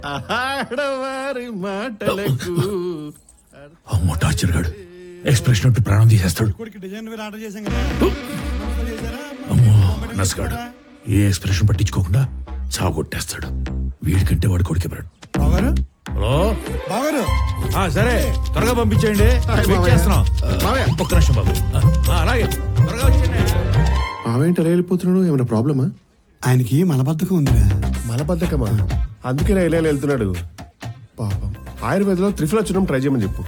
ఆడవారి మాటలకు అమ్మో టార్చర్ గాడు ఎక్స్ప్రెషన్ ఉంటే ప్రాణం తీసేస్తాడు కొడుకు డిజైన్ వేరే ఆర్డర్ చేశాం కదా చేశారా? అమ్మో నసగాడు ఏ ఎక్స్ప్రెషన్ పట్టించుకోకుండా చావగొట్టేస్తాడు వీడికంటే వాడు కొడుకే బ్రడ్ బాగారు హలో బాగారు ఆ, సరే త్వరగా పంపించేయండి వెయిట్ చేస్తున్నాం మావయ్య. ఒక్క నిమిషం బాబు ఆ, అలాగే త్వరగా వచ్చేయండి మావేంటి అలా వెళ్ళిపోతున్నాడు ఏమైనా ప్రాబ్లమా ఆయనకి మలబద్ధకం ఉందిరా మలబద్ధకమా అందుకే ఇలా ఇలా వెళ్తున్నాడు పాపం ఆయుర్వేదంలో త్రిఫలా చూడడం ట్రై చేయమని చెప్పు